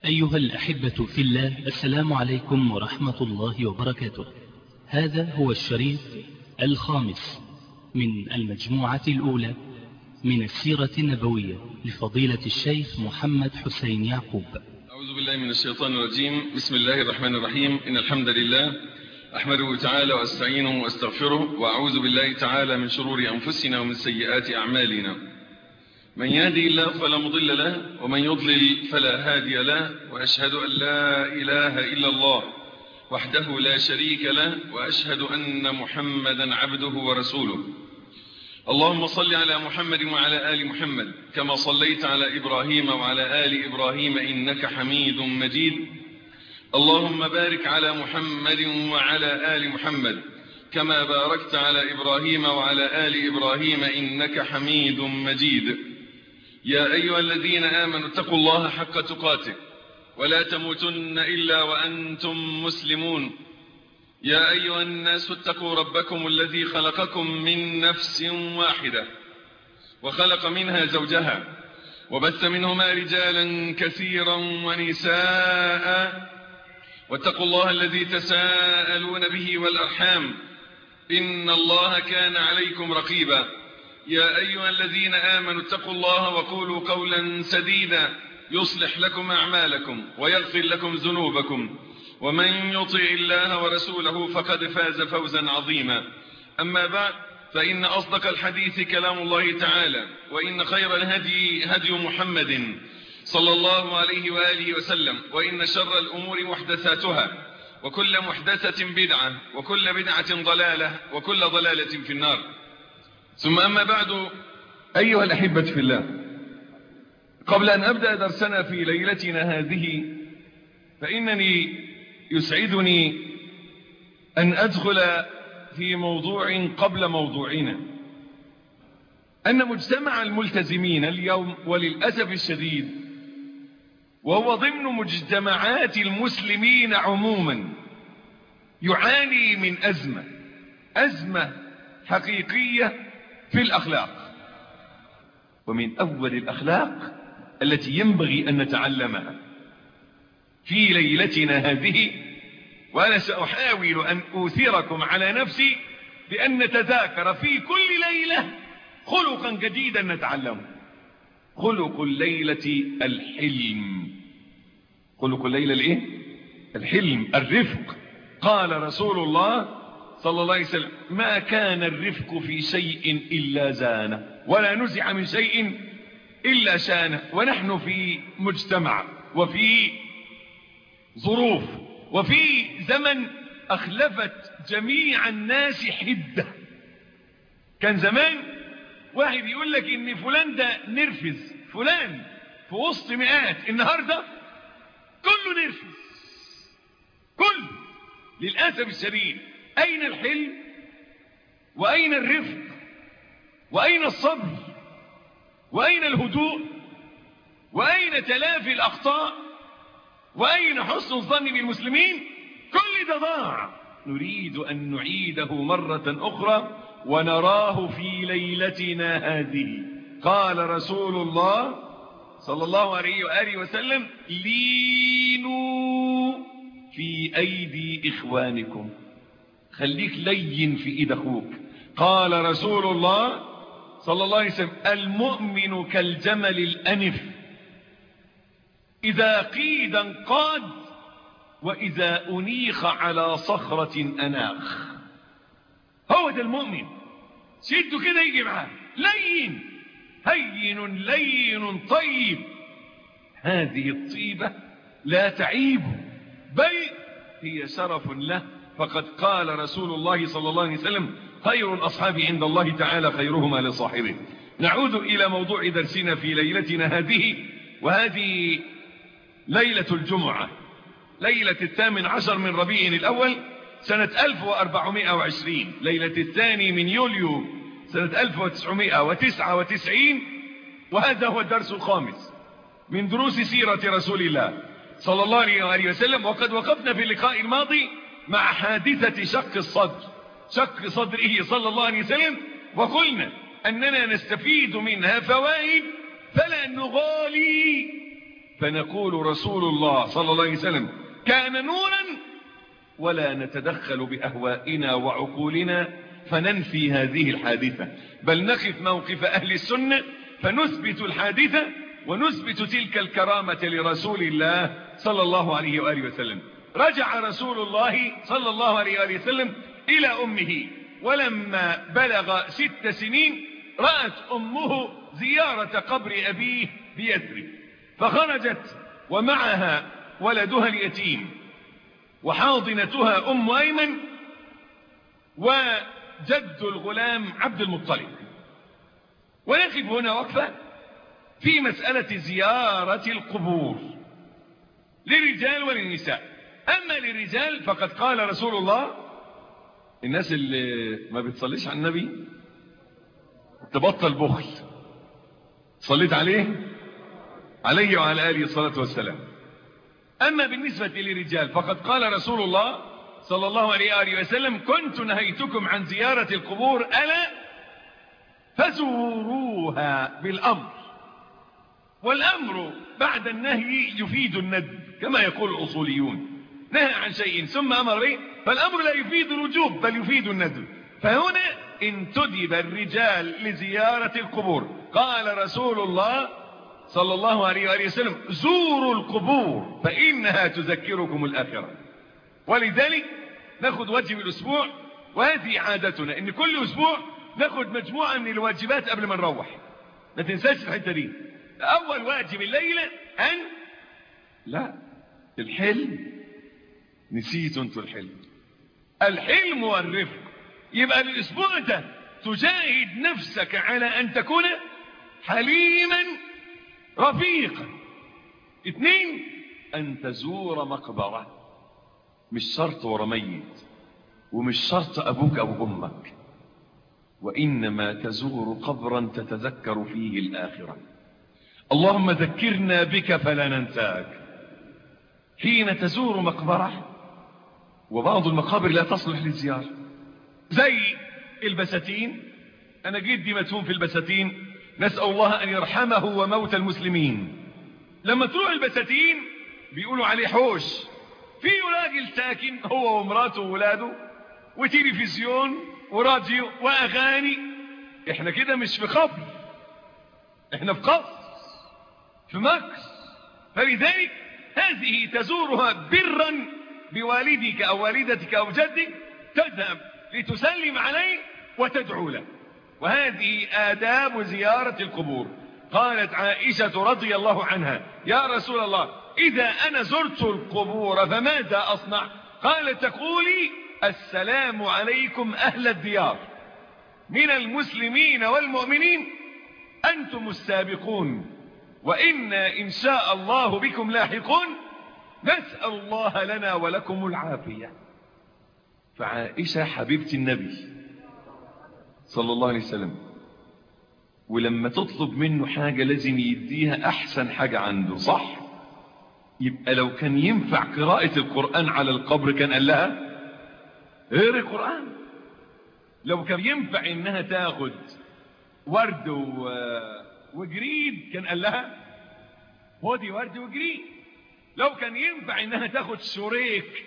أيها الأحبة في الله السلام عليكم ورحمة الله وبركاته هذا هو الشريط الخامس من المجموعة الأولى من السيرة النبوية لفضيلة الشيخ محمد حسين يعقوب أعوذ بالله من الشيطان الرجيم بسم الله الرحمن الرحيم إن الحمد لله أحمده تعالى وأستعينه وأستغفره وأعوذ بالله تعالى من شرور أنفسنا ومن سيئات أعمالنا من يهدي الله فلا مضل له ومن يضلل فلا هادي له وأشهد أن لا إله إلا الله وحده لا شريك له وأشهد أن محمدا عبده ورسوله اللهم صل على محمد وعلى آل محمد كما صليت على إبراهيم وعلى آل إبراهيم إنك حميد مجيد اللهم بارك على محمد وعلى آل محمد كما باركت على إبراهيم وعلى آل إبراهيم إنك حميد مجيد يا أيها الذين آمنوا اتقوا الله حق تقاته ولا تموتن إلا وأنتم مسلمون يا أيها الناس اتقوا ربكم الذي خلقكم من نفس واحدة وخلق منها زوجها وبث منهما رجالا كثيرا ونساء واتقوا الله الذي تساءلون به والأرحام إن الله كان عليكم رقيبا يا أيها الذين آمنوا اتقوا الله وقولوا قولا سديدا يصلح لكم أعمالكم ويغفر لكم ذنوبكم ومن يطع الله ورسوله فقد فاز فوزا عظيما أما بعد فإن أصدق الحديث كلام الله تعالى وإن خير الهدي هدي محمد صلى الله عليه وآله وسلم وإن شر الأمور محدثاتها وكل محدثة بدعة وكل بدعة ضلالة وكل ضلالة في النار ثم أما بعد أيها الأحبة في الله قبل أن أبدأ درسنا في ليلتنا هذه فإنني يسعدني أن أدخل في موضوع قبل موضوعنا أن مجتمع الملتزمين اليوم وللأسف الشديد وهو ضمن مجتمعات المسلمين عموما يعاني من أزمة أزمة حقيقية في الأخلاق ومن أول الأخلاق التي ينبغي أن نتعلمها في ليلتنا هذه وأنا سأحاول أن أوثركم على نفسي بأن نتذاكر في كل ليلة خلقا جديدا نتعلمه خلق الليلة الحلم خلق الليلة الايه الحلم الرفق قال رسول الله صلى الله عليه وسلم ما كان الرفق في شيء إلا زانه ولا نزع من شيء إلا شانه ونحن في مجتمع وفي ظروف وفي زمن أخلفت جميع الناس حدة كان زمان واحد يقول لك ان فلان ده نرفز فلان في وسط مئات النهاردة كله نرفز كله للأسف الشديد أين الحلم وأين الرفق وأين الصبر وأين الهدوء وأين تلافي الأخطاء وأين حسن الظن بالمسلمين كل ده ضاع نريد أن نعيده مرة أخرى ونراه في ليلتنا هذه قال رسول الله صلى الله عليه وآله وسلم لينوا في أيدي إخوانكم خليك لين في إيد أخوك قال رسول الله صلى الله عليه وسلم المؤمن كالجمل الأنف إذا قيد انقاد وإذا أنيخ على صخرة أناخ هو ده المؤمن شده كده يجي معاه لين هين لين طيب هذه الطيبة لا تعيب بل هي شرف له فقد قال رسول الله صلى الله عليه وسلم خير الأصحاب عند الله تعالى خيرهما لصاحبه نعود إلى موضوع درسنا في ليلتنا هذه وهذه ليلة الجمعة ليلة الثامن عشر من ربيع الأول سنة 1420 ليلة الثاني من يوليو سنة 1999 وهذا هو الدرس الخامس من دروس سيرة رسول الله صلى الله عليه وسلم وقد وقفنا في اللقاء الماضي مع حادثة شق الصدر شق صدره صلى الله عليه وسلم وقلنا أننا نستفيد منها فوائد فلا نغالي فنقول رسول الله صلى الله عليه وسلم كان نورا ولا نتدخل بأهوائنا وعقولنا فننفي هذه الحادثة بل نقف موقف أهل السنة فنثبت الحادثة ونثبت تلك الكرامة لرسول الله صلى الله عليه وآله وسلم رجع رسول الله صلى الله عليه وآله وسلم إلى أمه ولما بلغ ست سنين رأت أمه زيارة قبر أبيه بيثرب فخرجت ومعها ولدها اليتيم وحاضنتها أم أيمن وجد الغلام عبد المطلب ونقف هنا وقفة في مسألة زيارة القبور للرجال وللنساء أما للرجال فقد قال رسول الله الناس اللي ما بتصليش على النبي تبطل بخل صليت عليه عليه وعلى آله الصلاة والسلام أما بالنسبة للرجال فقد قال رسول الله صلى الله عليه وآله وسلم كنت نهيتكم عن زيارة القبور ألا فزوروها بالأمر والأمر بعد النهي يفيد الندب كما يقول الأصوليون نهى عن شيء ثم أمر به فالأمر لا يفيد الوجوب بل يفيد الندب فهنا انتدب الرجال لزيارة القبور قال رسول الله صلى الله عليه وآله وسلم زوروا القبور فإنها تذكركم الآخرة ولذلك ناخد واجب الأسبوع وهذه عادتنا إن كل أسبوع ناخد مجموعة من الواجبات قبل ما نروح ما تنساش الحتة دي أول واجب الليلة أن لا الحلم نسيتوا انتوا الحلم الحلم والرفق يبقى الأسبوع ده تجاهد نفسك على أن تكون حليما رفيقا اثنين أن تزور مقبرة مش شرط ورا ميت ومش شرط أبوك أو أمك وإنما تزور قبرا تتذكر فيه الآخرة اللهم ذكرنا بك فلا ننساك حين تزور مقبرة وبعض المقابر لا تصلح للزيارة زي البساتين أنا جدي مدفون في البساتين نسأل الله أن يرحمه وموت المسلمين لما تروح البساتين بيقولوا عليه حوش في راجل ساكن هو ومراته وولاده وتلفزيون وراديو وأغاني احنا كده مش في قبر احنا في قبر في مكس فلذلك هذه تزورها برا بوالدك أو والدتك أو جدك تذهب لتسلم عليه وتدعو له وهذه آداب زيارة القبور قالت عائشة رضي الله عنها يا رسول الله إذا أنا زرت القبور فماذا أصنع قالت تقولي السلام عليكم أهل الديار من المسلمين والمؤمنين أنتم السابقون وإنا إن شاء الله بكم لاحقون نسأل الله لنا ولكم العافية فعائشة حبيبة النبي صلى الله عليه وسلم ولما تطلب منه حاجة لازم يديها أحسن حاجة عنده صح يبقى لو كان ينفع قراءة القرآن على القبر كان قال لها غير القرآن لو كان ينفع انها تاخد ورد و... وجريد كان قال لها خدي ورد وجريد لو كان ينفع انها تاخد شريك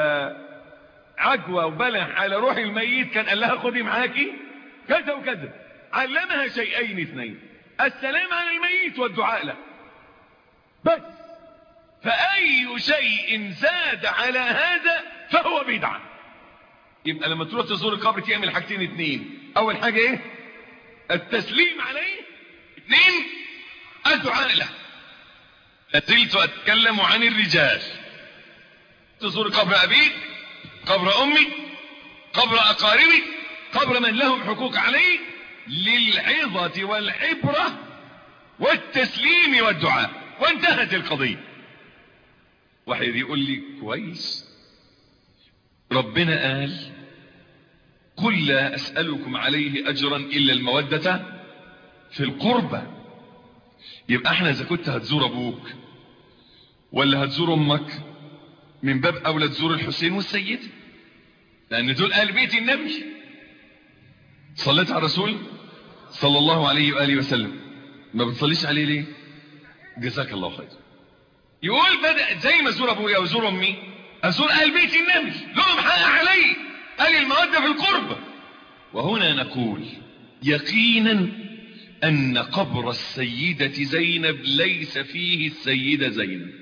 وعجوة وبلح على روح الميت كان قال لها خدي معاكي كذا وكذا علمها شيئين اثنين السلام على الميت والدعاء له بس فأي شيء زاد على هذا فهو بدعة يبقى لما تروح تزور القبر تعمل حاجتين اثنين اول حاجة ايه التسليم عليه اثنين الدعاء له لازلت اتكلم عن الرجال تزور قبر ابيك قبر امي قبر اقاربي قبر من لهم حقوق عليه للعظة والعبرة والتسليم والدعاء وانتهت القضية واحد يقول لي كويس ربنا قال قل لا أسألكم عليه أجرا إلا المودة في القربة يبقى احنا إذا كنت هتزور أبوك ولا هتزور أمك من باب أولى تزور الحسين والسيد لأن دول أهل بيت النبي صليت على الرسول صلى الله عليه وآله وسلم ما بتصليش عليه ليه جزاك الله خير يقول بدأ زي ما ازور ابويا وازور امي ازور اهل بيت النبي لهم حق علي قال المودة في القربة وهنا نقول يقينا ان قبر السيدة زينب ليس فيه السيدة زينب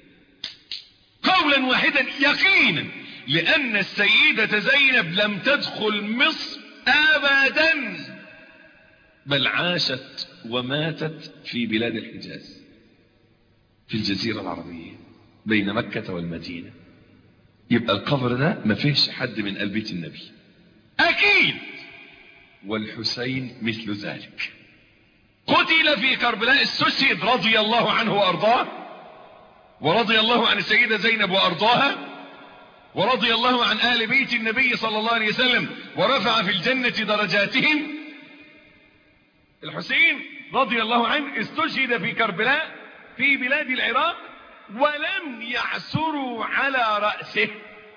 قولا واحدا يقينا لان السيدة زينب لم تدخل مصر ابدا بل عاشت وماتت في بلاد الحجاز في الجزيرة العربية بين مكة والمدينة يبقى القبر ده ما فيهش حد من آل بيت النبي أكيد والحسين مثل ذلك قتل في كربلاء السسيد رضي الله عنه وأرضاه ورضي الله عن السيدة زينب وأرضاها ورضي الله عن آل بيت النبي صلى الله عليه وسلم ورفع في الجنة درجاتهم الحسين رضي الله عنه استشهد في كربلاء في بلاد العراق ولم يعثروا على رأسه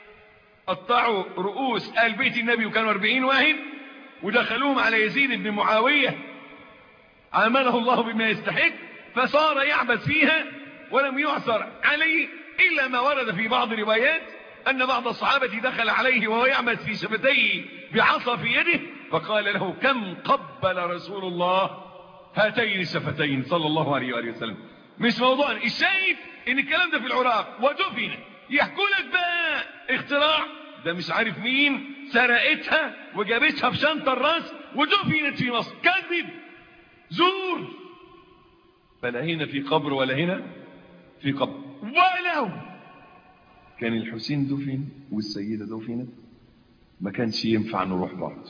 قطعوا رؤوس آل بيت النبي وكانوا 40 واحد ودخلوهم على يزيد بن معاوية عامله الله بما يستحق فصار يعبث فيها ولم يعثر عليه إلا ما ورد في بعض الروايات أن بعض الصحابة دخل عليه وهو يعبث في شفتيه بعصا في يده فقال له كم قبل رسول الله هاتين الشفتين صلى الله عليه وآله وسلم مش موضوع الشاهد ان الكلام ده في العراق ودفن يحكوا لك بقى اختراع ده مش عارف مين سرقتها وجابتها في شنطه الراس ودفنت في مصر كذب زور فلا هنا في قبر ولا هنا في قبر ولو كان الحسين دفن والسيدة دفنت ما كانش ينفع نروح برضه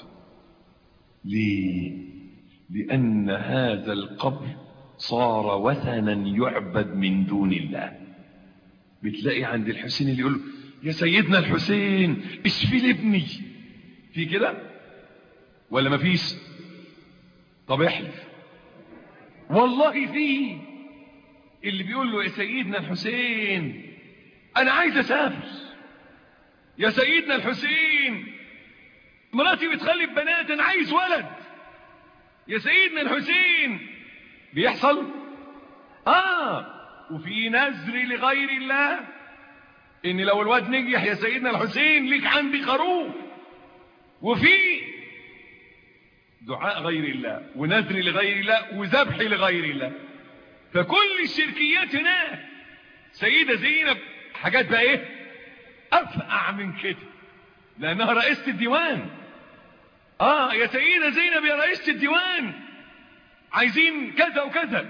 ليه لأن هذا القبر صار وثنا يعبد من دون الله بتلاقي عند الحسين اللي يقول يا سيدنا الحسين اشفي لابني في كده ولا مفيش طب احلف والله في اللي بيقول له يا سيدنا الحسين انا عايز اسافر يا سيدنا الحسين مراتي بتخلف بنات انا عايز ولد يا سيدنا الحسين بيحصل اه وفي نذر لغير الله ان لو الواد نجح يا سيدنا الحسين ليك عندي خروف وفي دعاء غير الله ونذر لغير الله وذبح لغير الله فكل الشركيات هناك سيدة زينب حاجات بقى ايه افقع من كده لانها رئيسة الديوان اه يا سيدة زينب يا رئيسة الديوان عايزين كذا وكذا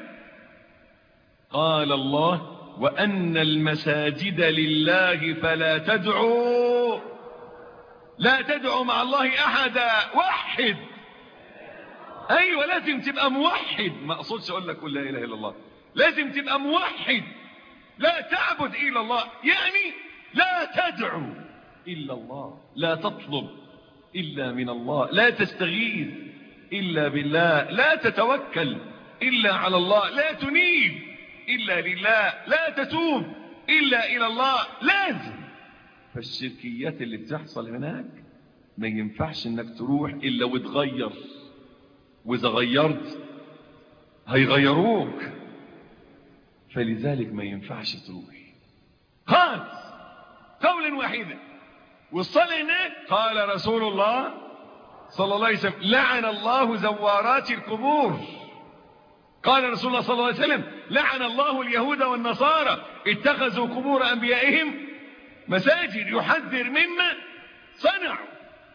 قال الله وأن المساجد لله فلا تدعوا لا تدعوا مع الله أحدا وحد أيوة لازم تبقى موحد ما أقصدش أقول لك قل لا إله إلا الله لازم تبقى موحد لا تعبد إلا الله يعني لا تدعو إلا الله لا تطلب إلا من الله لا تستغيث إلا بالله لا تتوكل إلا على الله لا تنيب إلا لله لا تتوب إلا إلى الله لازم فالشركيات اللي بتحصل هناك ما ينفعش انك تروح إلا وتغير وإذا غيرت هيغيروك فلذلك ما ينفعش تروح خالص قولا واحدا والصلاة هناك قال رسول الله صلى الله عليه وسلم لعن الله زوارات القبور قال رسول الله صلى الله عليه وسلم لعن الله اليهود والنصارى اتخذوا قبور أنبيائهم مساجد يحذر مما صنعوا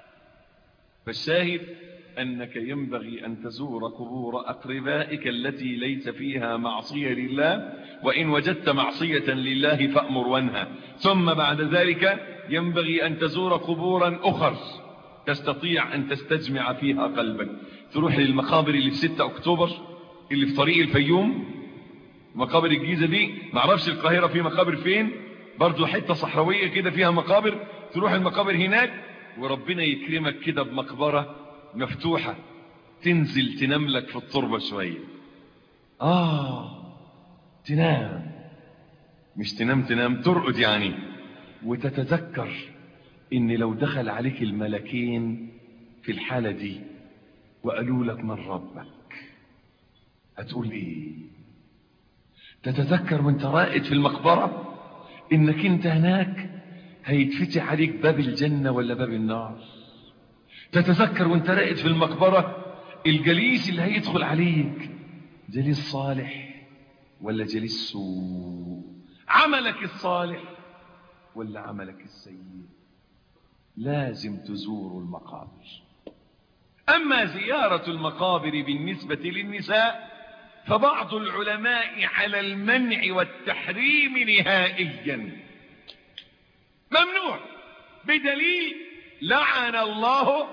فالشاهد أنك ينبغي أن تزور قبور أقربائك التي ليس فيها معصية لله وإن وجدت معصية لله فأمر وانهى ثم بعد ذلك ينبغي أن تزور قبورا أخر تستطيع أن تستجمع فيها قلبك تروح للمقابر اللي في 6 أكتوبر اللي في طريق الفيوم مقابر الجيزة دي معرفش القاهرة في مقابر فين برضو حتة صحراوية كده فيها مقابر تروح المقابر هناك وربنا يكرمك كده بمقبرة مفتوحة تنزل تنام لك في التربة شوية آه تنام مش تنام تنام ترقد يعني وتتذكر ان لو دخل عليك الملكين في الحالة دي وقالوا لك من ربك هتقول ايه تتذكر وانت رائد في المقبرة انك انت هناك هيتفتح عليك باب الجنة ولا باب النار تتذكر وانت رائد في المقبرة الجليس اللي هيدخل عليك جليس صالح ولا جليس سوء عملك الصالح ولا عملك السيء لازم تزور المقابر أما زيارة المقابر بالنسبة للنساء فبعض العلماء على المنع والتحريم نهائيا ممنوع بدليل لعن الله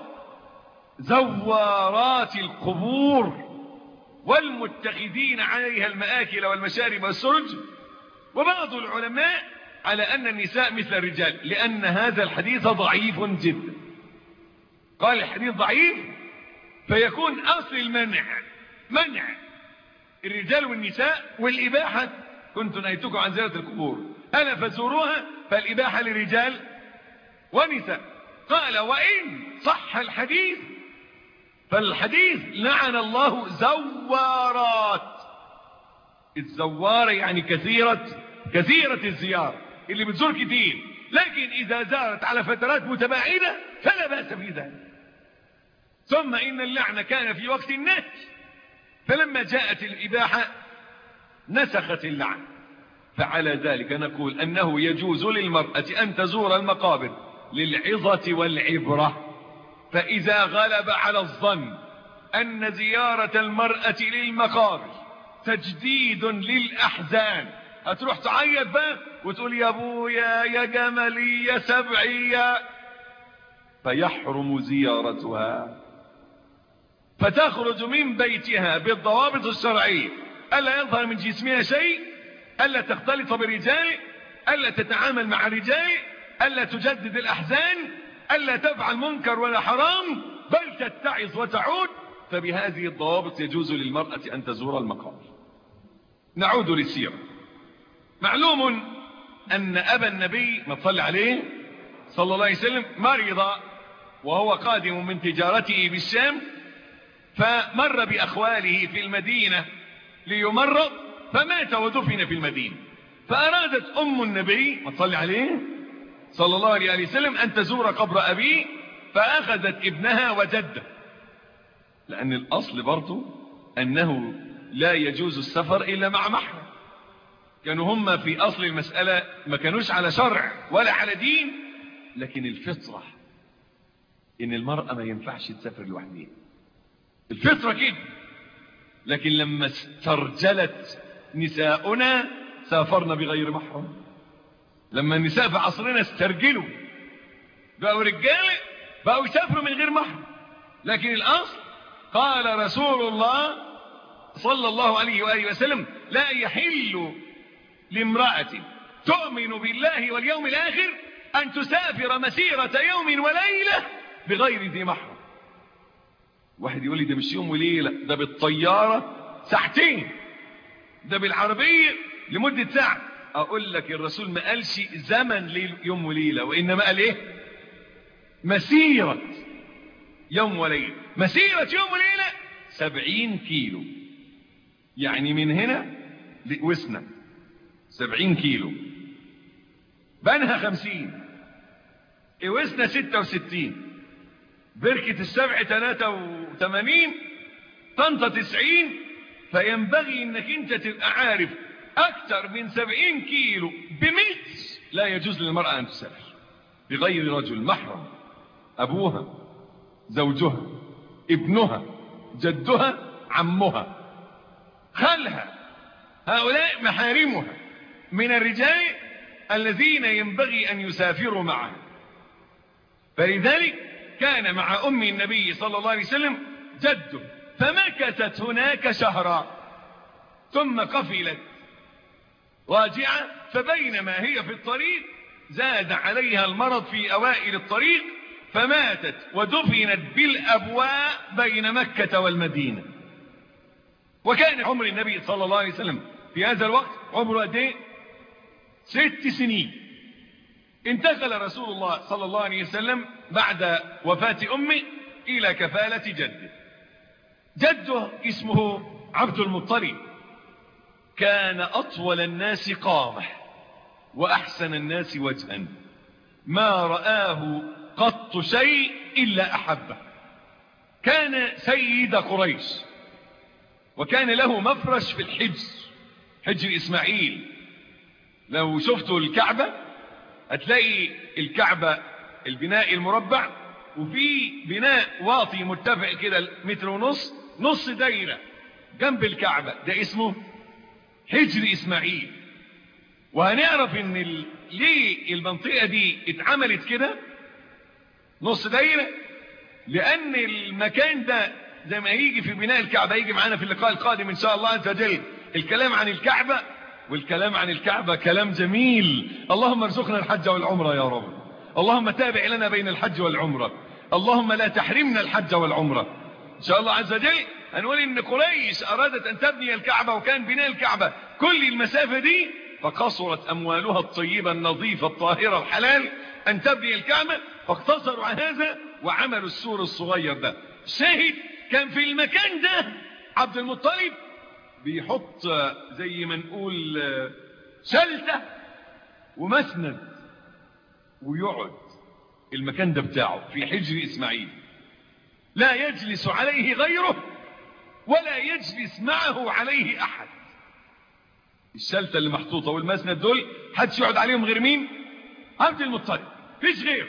زوارات القبور والمتخذين عليها المآكل والمشارب والسرج وبعض العلماء على أن النساء مثل الرجال لأن هذا الحديث ضعيف جدا قال الحديث ضعيف فيكون أصل المنع منع الرجال والنساء والإباحة كنت نهيتكم عن زيارة القبور ألا فزوروها فالإباحة للرجال ونساء قال وإن صح الحديث فالحديث لعن الله زوارات الزوارة يعني كثيرة كثيرة الزيارة اللي بتزور كتير لكن إذا زارت على فترات متباعدة فلا بأس في ذلك ثم إن اللعنة كان في وقت النهي فلما جاءت الإباحة نسخت اللعنة فعلى ذلك نقول أنه يجوز للمرأة أن تزور المقابر للعظة والعبرة فإذا غلب على الظن أن زيارة المرأة للمقابر تجديد للأحزان هتروح تعيط بقى وتقول يا ابويا يا جملي يا سبعي يا فيحرم زيارتها فتخرج من بيتها بالضوابط الشرعية ألا يظهر من جسمها شيء ألا تختلط برجال ألا تتعامل مع رجال ألا تجدد الأحزان ألا تفعل منكر ولا حرام بل تتعظ وتعود فبهذه الضوابط يجوز للمرأة أن تزور المقابر نعود للسيرة معلوم أن أبا النبي ما تصلي عليه صلى الله عليه وسلم مرض وهو قادم من تجارته بالشام فمر بأخواله في المدينة ليمرض فمات ودفن في المدينة فأرادت أم النبي ما تصلي عليه صلى الله عليه وسلم أن تزور قبر أبيه فأخذت ابنها وجده لأن الأصل برضو أنه لا يجوز السفر إلا مع محرم كانوا هم في أصل المسألة ما كانوش على شرع ولا على دين لكن الفطرة إن المرأة ما ينفعش تسافر لوحدها الفطرة كده لكن لما استرجلت نساؤنا سافرنا بغير محرم لما النساء في عصرنا استرجلوا بقوا رجال بقوا يسافروا من غير محرم لكن الأصل قال رسول الله صلى الله عليه وآله وسلم لا يحل لامرأة تؤمن بالله واليوم الآخر أن تسافر مسيرة يوم وليلة بغير ذي محرم واحد يقول لي ده مش يوم وليلة ده بالطيارة ساعتين ده بالعربية لمدة ساعة أقول لك الرسول ما قالش زمن يوم وليلة وإنما قال إيه مسيرة يوم وليلة مسيرة يوم وليلة سبعين كيلو يعني من هنا لوسنا سبعين كيلو بنها خمسين وسنا ستة وستين بركة السبع تلاتة وثمانين طنطة تسعين فينبغي انك انت تبقى عارف اكتر من سبعين كيلو بمتر لا يجوز للمرأة ان تسافر بغير رجل محرم ابوها زوجها ابنها جدها عمها خالها هؤلاء محارمها من الرجال الذين ينبغي أن يسافروا معها فلذلك كان مع أم النبي صلى الله عليه وسلم جده فمكثت هناك شهرا ثم قفلت راجعة فبينما هي في الطريق زاد عليها المرض في أوائل الطريق فماتت ودفنت بالأبواء بين مكة والمدينة وكان عمر النبي صلى الله عليه وسلم في هذا الوقت عمره قد ايه ست سنين انتقل رسول الله صلى الله عليه وسلم بعد وفاة أمه إلى كفالة جده جده اسمه عبد المطلب كان أطول الناس قامة وأحسن الناس وجها ما رآه قط شيء إلا أحبه كان سيد قريش وكان له مفرش في الحجر حجر إسماعيل لو شفتوا الكعبة هتلاقي الكعبة البناء المربع وفي بناء واطي مرتفع كده متر ونص نص دايرة جنب الكعبة ده اسمه حجر إسماعيل وهنعرف ان ال... ليه المنطقة دي اتعملت كده نص دايرة لان المكان ده زي ما هيجي في بناء الكعبة هيجي معانا في اللقاء القادم ان شاء الله عز وجل الكلام عن الكعبة والكلام عن الكعبة كلام جميل اللهم ارزقنا الحج والعمرة يا رب اللهم تابع لنا بين الحج والعمرة اللهم لا تحرمنا الحج والعمرة ان شاء الله عز وجل هنقول ان قريش ارادت ان تبني الكعبة وكان بناء الكعبة كل المسافة دي فقصرت اموالها الطيبة النظيفة الطاهرة الحلال ان تبني الكعبة فاقتصروا على هذا وعملوا السور الصغير ده شاهد كان في المكان ده عبد المطلب بيحط زي ما نقول شلتة ومسند ويقعد المكان ده بتاعه في حجر إسماعيل لا يجلس عليه غيره ولا يجلس معه عليه أحد الشلتة اللي محطوطة والمسند دول حدش يقعد عليهم غير مين عبد المطلب فيش غيره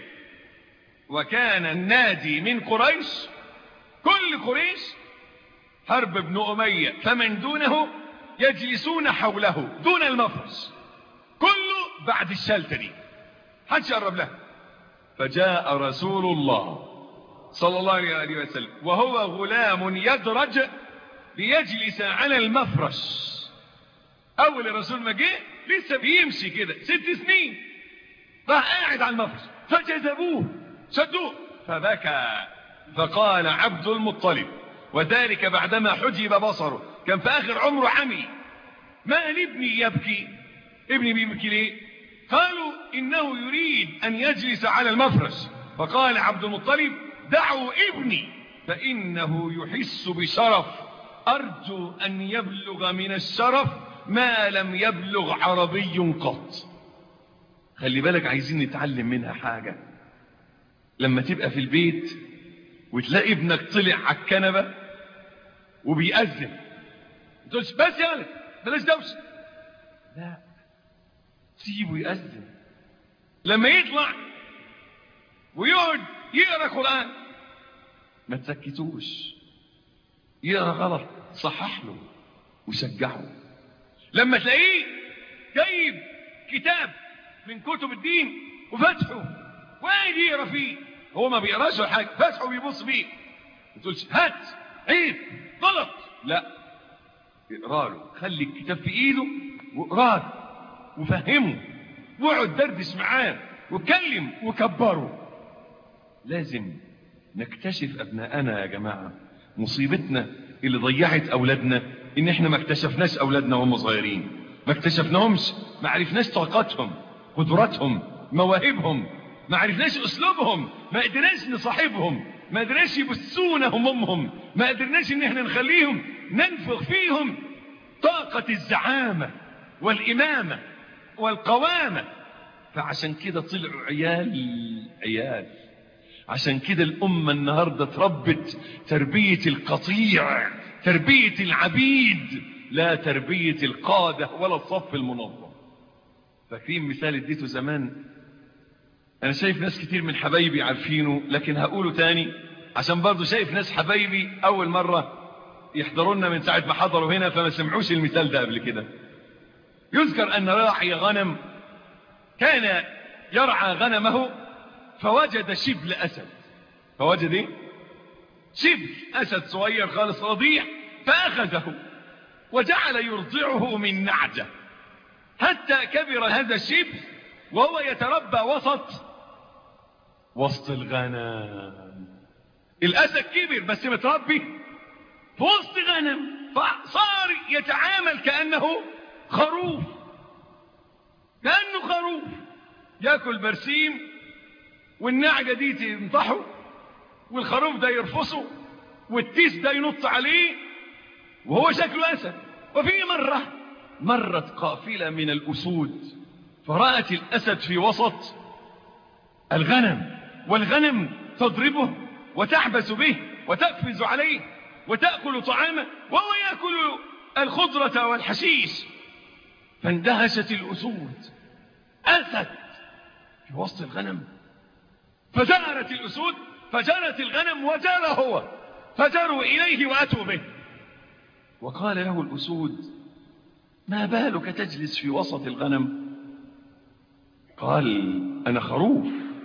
وكان النادي من قريش كل قريش حرب ابن أمية فمن دونه يجلسون حوله دون المفرش كله بعد الشلتة دي حدش قرب له فجاء رسول الله صلى الله عليه وسلم وهو غلام يدرج ليجلس على المفرش اول الرسول ما جه لسه بيمشي كده ست سنين راح قاعد على المفرش فجذبوه شدوه فبكى فقال عبد المطلب وذلك بعدما حجب بصره كان في اخر عمره عمي ما ابني يبكي ابني بيبكي ليه قالوا انه يريد ان يجلس على المفرش فقال عبد المطلب دعوا ابني فانه يحس بشرف ارجو ان يبلغ من الشرف ما لم يبلغ عربي قط خلي بالك عايزين نتعلم منها حاجة لما تبقى في البيت وتلاقي ابنك طلع على الكنبة وبيأذن تقولش بس يا ولد بلاش دوشه لا سيبه يأذن لما يطلع ويقعد يقرا قرآن ما تسكتوش يقرا غلط صحح له وشجعه لما تلاقيه جايب كتاب من كتب الدين وفتحه وقاعد يقرا فيه هو ما بيقراش ولا حاجه فتحه وبيبص فيه ما تقولش هات عيب غلط لا اقرا له خلي الكتاب في ايده واقراه وفهمه واقعد دردش معاه واتكلم وكبره لازم نكتشف ابناءنا يا جماعه مصيبتنا اللي ضيعت اولادنا ان احنا ما اكتشفناش اولادنا وهم صغيرين ما اكتشفناهمش ما عرفناش طاقاتهم قدراتهم مواهبهم ما عرفناش اسلوبهم ما قدرناش نصاحبهم ما قدرناش يبثونا همومهم ما قدرناش ان احنا نخليهم ننفخ فيهم طاقة الزعامة والإمامة والقوامة فعشان كده طلعوا عيال عيال عشان كده الأمة النهاردة تربت تربية القطيع تربية العبيد لا تربية القادة ولا الصف المنظم فاكرين مثال اديته زمان انا شايف ناس كتير من حبايبي عارفينه لكن هقوله تاني عشان برضو شايف ناس حبايبي اول مرة يحضرونا من ساعة ما حضروا هنا فما سمعوش المثال ده قبل كده يذكر ان راعي غنم كان يرعى غنمه فوجد شبل اسد فوجد ايه شبل اسد صغير خالص رضيع فاخذه وجعل يرضعه من نعجة حتى كبر هذا الشبل وهو يتربى وسط وسط الغنم الاسد كبر بس متربي في وسط غنم فصار يتعامل كأنه خروف كأنه خروف ياكل برسيم والنعجة دي تنطحه والخروف ده يرفصه والتيس ده ينط عليه وهو شكله أسد وفي مرة مرت قافلة من الأسود فرأت الأسد في وسط الغنم والغنم تضربه وتحبس به وتقفز عليه وتأكل طعامه وهو يأكل الخضرة والحشيش فاندهشت الأسود أسد في وسط الغنم فزارت الأسود فجرت الغنم وجار هو فجروا إليه وأتوا به وقال له الأسود ما بالك تجلس في وسط الغنم قال أنا خروف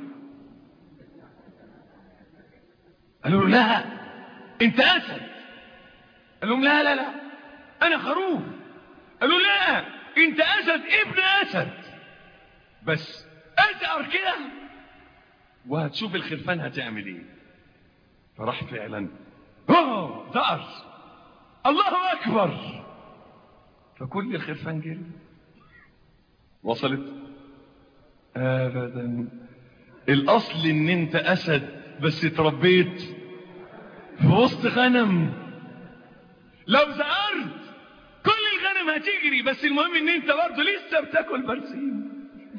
قالوا له لا أنت أسد قال لهم لا لا لا أنا خروف قالوا لا أنت أسد ابن أسد بس أزأر كده وهتشوف الخرفان هتعمل ايه فراح فعلا اوه زأر الله أكبر فكل الخرفان جري وصلت ابدا الاصل ان انت اسد بس اتربيت في وسط غنم لو زقرت كل الغنم هتجري بس المهم ان انت برضه لسه بتاكل برسيم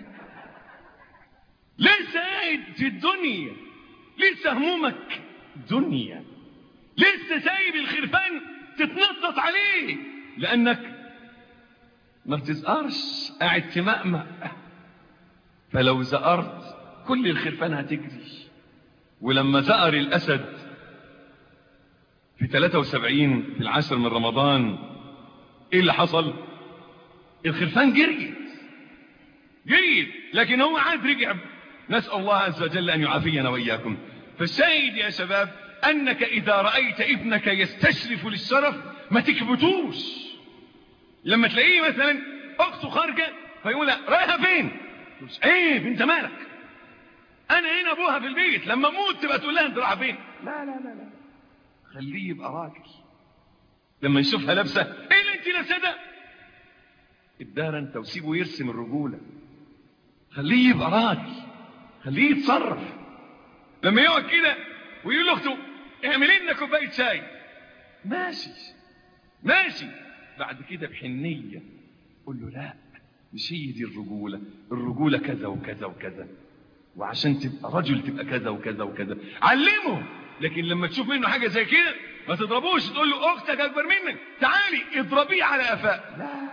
لسه قاعد في الدنيا لسه همومك دنيا لسه سايب الخرفان تتنطط عليه لانك ما بتزقرش قاعد تمأمأ فلو زقرت كل الخرفان هتجري ولما زقر الأسد في 73 في العاشر من رمضان ايه اللي حصل الخرفان جريت جريت لكن هو عاد رجع نسأل الله عز وجل أن يعافينا وإياكم فالشاهد يا شباب أنك إذا رأيت ابنك يستشرف للشرف ما تكبتوش لما تلاقيه مثلا أخته خارجة فيقول رايحة فين عيب انت مالك انا هنا ابوها في البيت لما اموت تبقى تقول لها انت رايحه فين لا لا لا لا خليه يبقى راجل لما يشوفها لابسه ايه اللي انت لابسه ده الدار انت وسيبه يرسم الرجوله خليه يبقى راجل خليه يتصرف لما يقعد كده ويقول لاخته اعملي لنا كوبايه شاي ماشي ماشي بعد كده بحنيه قول له لا مش هي دي الرجولة الرجولة كذا وكذا وكذا وعشان تبقى رجل تبقى كذا وكذا وكذا علمه لكن لما تشوف منه حاجة زي كده ما تضربوش تقول له اختك اكبر منك تعالي اضربيه على قفاه لا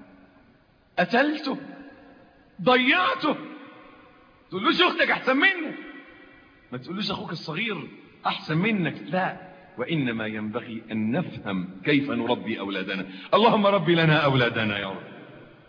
قتلته ضيعته تقولوش اختك احسن منك ما تقولوش اخوك الصغير احسن منك لا وانما ينبغي ان نفهم كيف نربي اولادنا اللهم ربي لنا اولادنا يا رب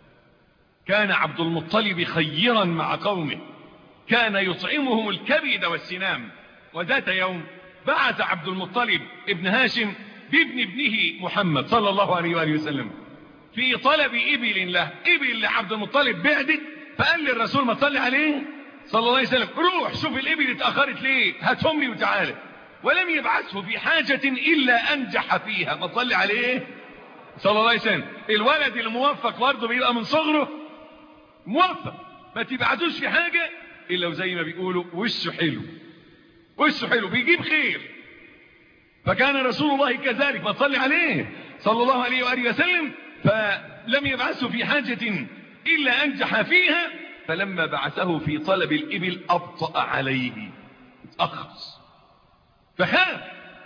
كان عبد المطلب خيرا مع قومه كان يطعمهم الكبد والسنام وذات يوم بعث عبد المطلب ابن هاشم بابن ابنه محمد صلى الله عليه وآله وسلم في طلب إبل له إبل لعبد المطلب بعدت فقال للرسول ما تصلي عليه صلى الله عليه وسلم روح شوف الإبل اتأخرت ليه هاتهم لي وتعالى ولم يبعثه في حاجة إلا أنجح فيها ما تصلي عليه صلى الله عليه وسلم الولد الموفق برضه بيبقى من صغره موفق ما تبعتوش في حاجة إلا وزي ما بيقولوا وشه حلو وشه حلو بيجيب خير فكان رسول الله كذلك ما تصلي عليه صلى الله عليه وآله وسلم فلم يبعثه في حاجة إلا أنجح فيها فلما بعثه في طلب الإبل أبطأ عليه اتأخر فخاف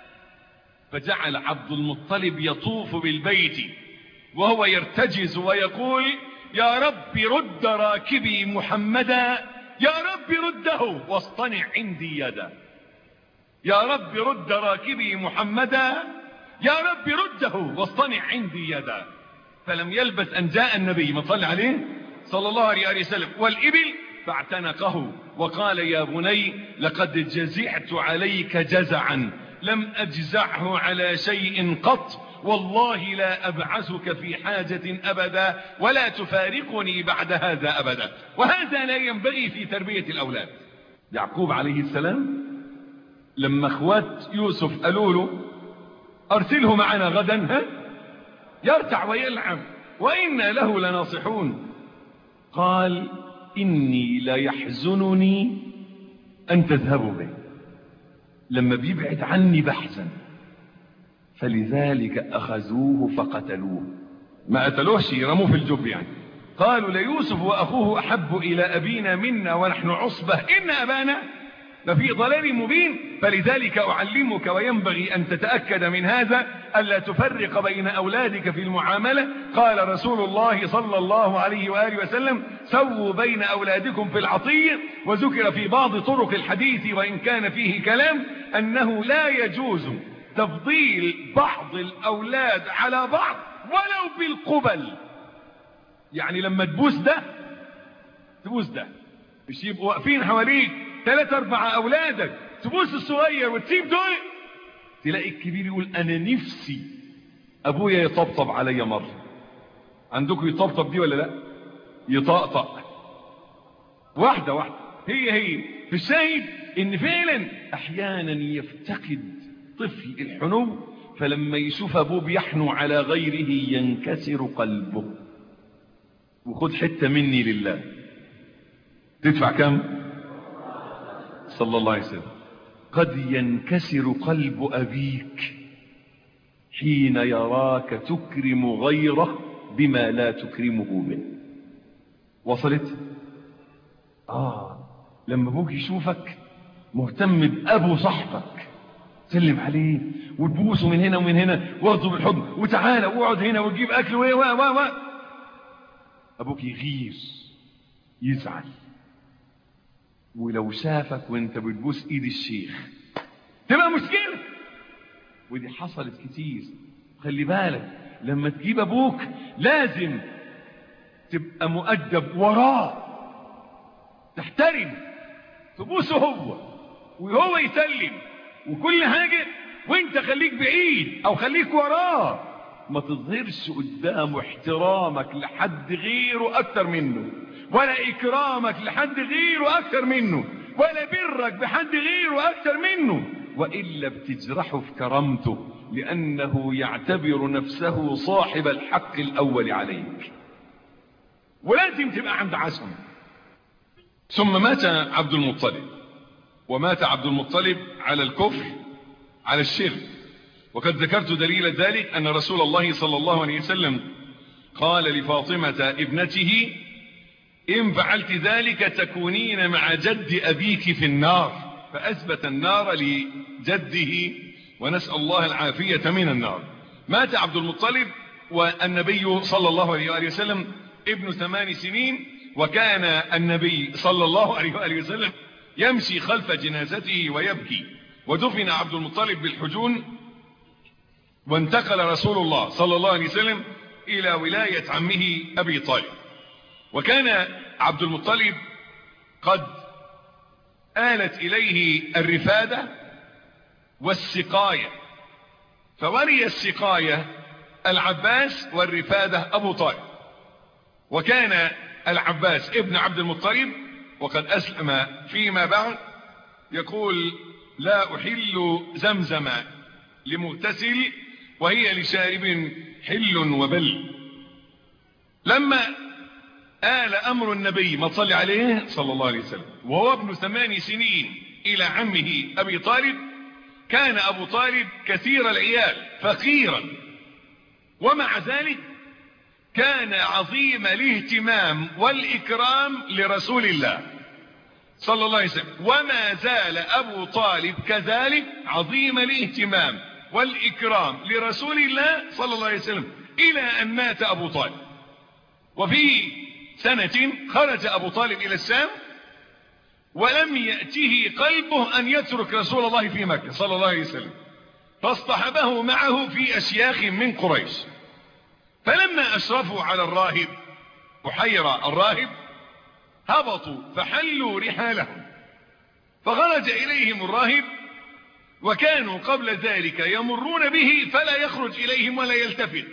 فجعل عبد المطلب يطوف بالبيت وهو يرتجز ويقول يا رب رد راكبي محمدا يا رب رده واصطنع عندي يدا يا رب رد راكبي محمدا يا رب رده واصطنع عندي يدا فلم يلبث أن جاء النبي ما صلى عليه صلى الله عليه وسلم والإبل فاعتنقه وقال يا بني لقد جزعت عليك جزعا لم أجزعه على شيء قط والله لا أبعثك في حاجة أبدا ولا تفارقني بعد هذا أبدا وهذا لا ينبغي في تربية الأولاد يعقوب عليه السلام لما اخوات يوسف قالوا له أرسله معنا غدا ها يرتع ويلعب وإنا له لناصحون قال إني ليحزنني أن تذهبوا به لما بيبعد عني بحثا فلذلك أخذوه فقتلوه ما قتلوهش رموه في الجب يعني قالوا ليوسف وأخوه أحب إلى أبينا منا ونحن عصبة إن أبانا لفي ضلال مبين فلذلك أعلمك وينبغي أن تتأكد من هذا ألا تفرق بين أولادك في المعاملة قال رسول الله صلى الله عليه وآله وسلم سووا بين أولادكم في العطية وذكر في بعض طرق الحديث وإن كان فيه كلام أنه لا يجوز تفضيل بعض الأولاد على بعض ولو بالقبل يعني لما تبوس ده تبوس ده مش يبقوا واقفين حواليك ثلاث اربع اولادك تبوس الصغير وتسيب دول تلاقي الكبير يقول انا نفسي ابويا يطبطب عليا مره عندكم يطبطب دي ولا لا يطقطق واحده واحده هي هي في الشاهد ان فعلا احيانا يفتقد طفل الحنو فلما يشوف ابوه بيحنو على غيره ينكسر قلبه وخد حته مني لله تدفع كم صلى الله عليه وسلم قد ينكسر قلب أبيك حين يراك تكرم غيره بما لا تكرمه به وصلت آه لما ابوك يشوفك مهتم بأبو صاحبك سلم عليه وتبوسه من هنا ومن هنا واخده بالحضن وتعالى واقعد هنا وتجيب اكل و و و ابوك يغير يزعل ولو شافك وانت بتبوس ايد الشيخ تبقى مشكلة ودي حصلت كتير خلي بالك لما تجيب ابوك لازم تبقى مؤدب وراه تحترم تبوسه هو وهو يسلم وكل حاجة وانت خليك بعيد او خليك وراه ما تظهرش قدامه احترامك لحد غيره اكتر منه ولا اكرامك لحد غيره اكتر منه ولا برك بحد غيره اكتر منه والا بتجرحه في كرامته لانه يعتبر نفسه صاحب الحق الاول عليك ولازم تبقى عند عزم ثم مات عبد المطلب ومات عبد المطلب على الكفر على الشرك وقد ذكرت دليل ذلك أن رسول الله صلى الله عليه وسلم قال لفاطمة ابنته إن فعلت ذلك تكونين مع جد أبيك في النار فأثبت النار لجده ونسأل الله العافية من النار مات عبد المطلب والنبي صلى الله عليه وآله وسلم ابن ثمان سنين وكان النبي صلى الله عليه وآله وسلم يمشي خلف جنازته ويبكي ودفن عبد المطلب بالحجون وانتقل رسول الله صلى الله عليه وسلم إلى ولاية عمه أبي طالب وكان عبد المطلب قد آلت إليه الرفادة والسقاية فوري السقاية العباس والرفادة أبو طالب وكان العباس ابن عبد المطلب وقد أسلم فيما بعد يقول لا أحل زمزم لمغتسل وهي لشارب حل وبل لما آل أمر النبي ما تصلي عليه صلى الله عليه وسلم وهو ابن ثمان سنين إلى عمه أبي طالب كان أبو طالب كثير العيال فقيرا ومع ذلك كان عظيم الاهتمام والإكرام لرسول الله صلى الله عليه وسلم وما زال أبو طالب كذلك عظيم الاهتمام والإكرام لرسول الله صلى الله عليه وسلم إلى أن مات أبو طالب وفي سنة خرج أبو طالب إلى الشام ولم يأته قلبه أن يترك رسول الله في مكة صلى الله عليه وسلم فاصطحبه معه في أشياخ من قريش فلما أشرفوا على الراهب بحيرة الراهب هبطوا فحلوا رحالهم فخرج إليهم الراهب وكانوا قبل ذلك يمرون به فلا يخرج إليهم ولا يلتفت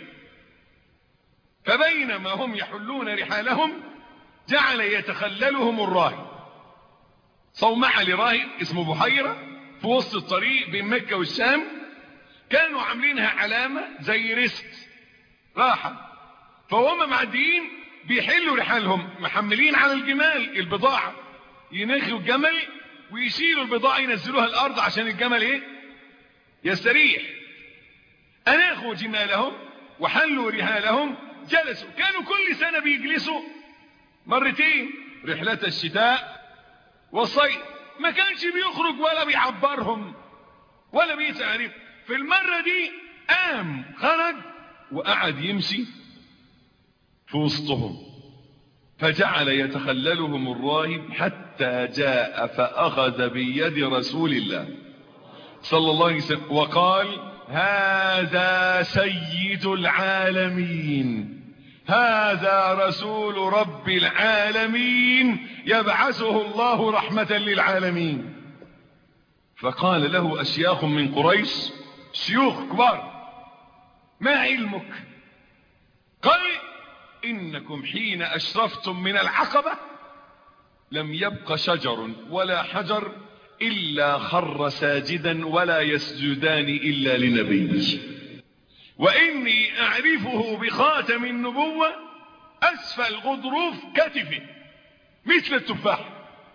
فبينما هم يحلون رحالهم جعل يتخللهم الراهب صومعة لراهب اسمه بحيرة في وسط الطريق بين مكة والشام كانوا عاملينها علامة زي ريست راحة فهم معديين بيحلوا رحالهم محملين على الجمال البضاعة ينخوا الجمل ويشيلوا البضاعة ينزلوها الأرض عشان الجمل ايه يستريح أناخوا جمالهم وحلوا رهالهم جلسوا كانوا كل سنة بيجلسوا مرتين رحلة الشتاء والصيف ما كانش بيخرج ولا بيعبرهم ولا بيسأل في المرة دي قام خرج وقعد يمشي في وسطهم فجعل يتخللهم الراهب حتى جاء فأخذ بيد رسول الله صلى الله عليه وسلم وقال هذا سيد العالمين هذا رسول رب العالمين يبعثه الله رحمة للعالمين فقال له أشياخ من قريش شيوخ كبار ما علمك قال إنكم حين أشرفتم من العقبة لم يبق شجر ولا حجر إلا خر ساجدا ولا يسجدان إلا لنبي وإني أعرفه بخاتم النبوة أسفل غضروف كتفه مثل التفاح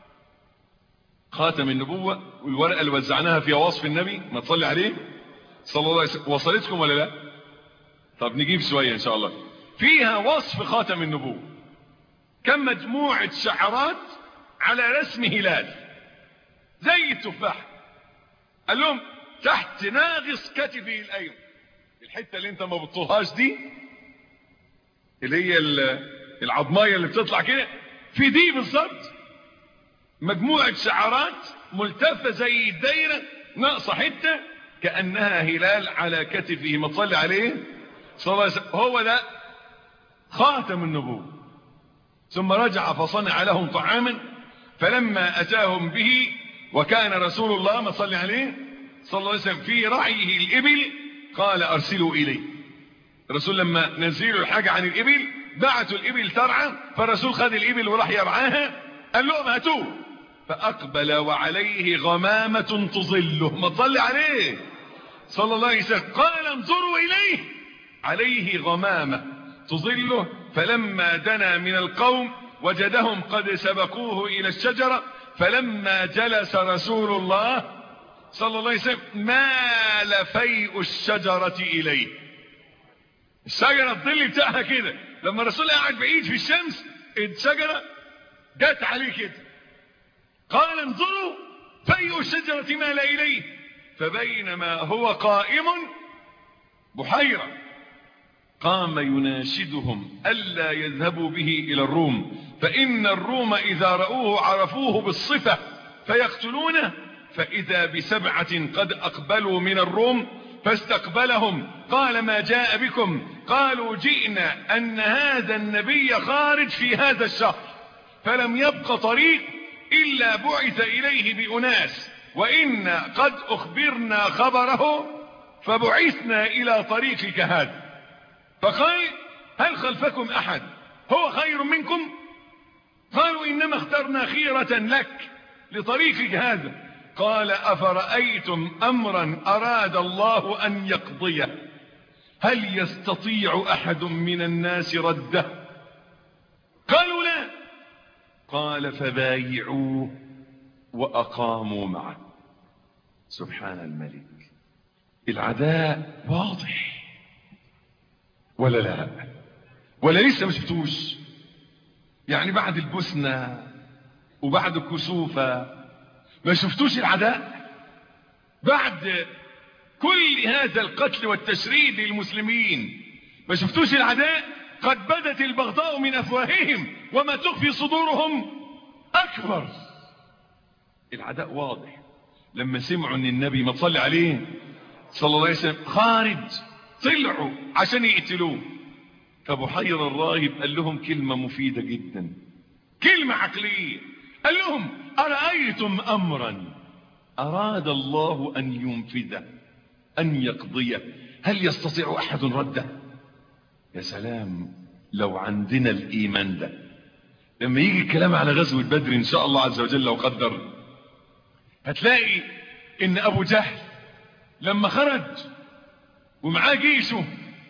خاتم النبوة والورقة اللي وزعناها في وصف النبي ما تصلي عليه صلى الله عليه وسلم وصلتكم ولا لا طب نجيب شوية إن شاء الله فيها وصف خاتم النبوة كم مجموعة شعرات على رسم هلال زي التفاح قال لهم تحت ناغص كتفه الايمن الحته اللي انت ما بتطولهاش دي اللي هي العظمايه اللي بتطلع كده في دي بالظبط مجموعه شعرات ملتفه زي الدايره ناقصه حته كانها هلال على كتفه ما تصلي عليه صلى الله عليه وسلم هو ده خاتم النبوه ثم رجع فصنع لهم طعاما فلما اتاهم به وكان رسول الله ما صلى عليه صلى الله عليه وسلم في رعيه الإبل قال أرسلوا إليه الرسول لما نزلوا الحاجة عن الإبل بعتوا الإبل ترعى فالرسول خد الإبل وراح يرعاها قال لهم هاتوه فأقبل وعليه غمامة تظله ما تصلي عليه صلى الله عليه وسلم قال انظروا إليه عليه غمامة تظله فلما دنا من القوم وجدهم قد سبقوه إلى الشجرة فلما جلس رسول الله صلى الله عليه وسلم مال فيء الشجرة إليه الشجرة الظل بتاعها كده لما الرسول قاعد بعيد في الشمس الشجرة جت عليه كده قال انظروا فيء الشجرة مال إليه فبينما هو قائم بحيرة قام يناشدهم ألا يذهبوا به إلى الروم فإن الروم إذا رأوه عرفوه بالصفة فيقتلونه فإذا بسبعة قد أقبلوا من الروم فاستقبلهم قال ما جاء بكم قالوا جئنا أن هذا النبي خارج في هذا الشهر فلم يبق طريق إلا بعث إليه بأناس وإنا قد أخبرنا خبره فبعثنا إلى طريقك هذا فقال هل خلفكم أحد هو خير منكم قالوا إنما اخترنا خيرة لك لطريقك هذا قال أفرأيتم أمرا أراد الله أن يقضيه هل يستطيع أحد من الناس رده قالوا لا قال فبايعوه وأقاموا معه سبحان الملك العداء واضح ولا لا ولا لسه ما شفتوش يعني بعد البوسنة وبعد الكسوفة ما شفتوش العداء بعد كل هذا القتل والتشريد للمسلمين ما شفتوش العداء قد بدت البغضاء من أفواههم وما تخفي صدورهم أكبر العداء واضح لما سمعوا ان النبي ما تصلي عليه صلى الله عليه وسلم خارج طلعوا عشان يقتلوه فبحير الراهب قال لهم كلمة مفيدة جدا كلمة عقلية قال لهم أرأيتم أمرا أراد الله أن ينفذه أن يقضيه هل يستطيع أحد رده يا سلام لو عندنا الإيمان ده لما يجي الكلام على غزوة بدر إن شاء الله عز وجل لو قدر هتلاقي إن أبو جهل لما خرج ومعاه جيشه